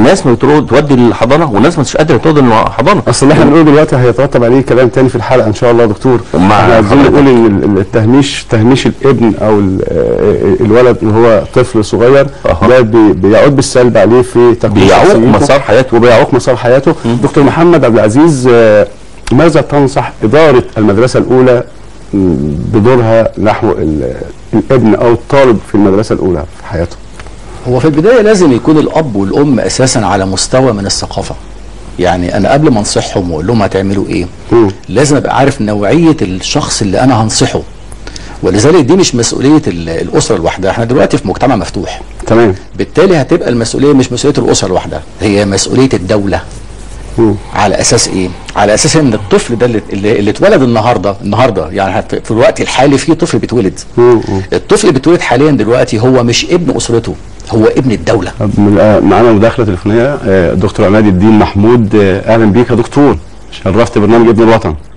ناس بترو- تودي الحضانه وناس مش قادره تودي الحضانه اصل اللي احنا بنقوله دلوقتي هيترتب عليه كلام تاني في الحلقه ان شاء الله يا دكتور مع احنا عايزين حضرتك. نقول ان ال- التهميش تهميش الابن او ال- آه، الولد اللي هو طفل صغير أها. ده بي- بيعود بالسلب عليه في تكوين بيعوق شخصيته مسار حياته. وبيعوق مسار حياته دكتور محمد عبد العزيز آه، ماذا تنصح اداره المدرسه الاولى م، بدورها نحو ال- الابن او الطالب في المدرسه الاولى في حياته هو في البدايه لازم يكون الاب والام اساسا على مستوى من الثقافه يعني انا قبل ما انصحهم واقول لهم هتعملوا ايه مم. لازم ابقى عارف نوعيه الشخص اللي انا هنصحه ولذلك دي مش مسؤوليه ال- الاسره لوحدها احنا دلوقتي في مجتمع مفتوح تمام بالتالي هتبقى المسؤوليه مش مسؤوليه الاسره لوحدها هي مسؤوليه الدوله مم. على اساس ايه على اساس ان الطفل ده اللي, اللي اللي اتولد النهارده النهارده يعني في في الوقت الحالي في طفل بيتولد مم. مم. الطفل اللي بيتولد حاليا دلوقتي هو مش ابن اسرته هو ابن الدوله طب من- آه، معانا مداخله تليفونيه آه، دكتور عماد الدين محمود آه، اهلا بيك يا دكتور شرفت برنامج ابن الوطن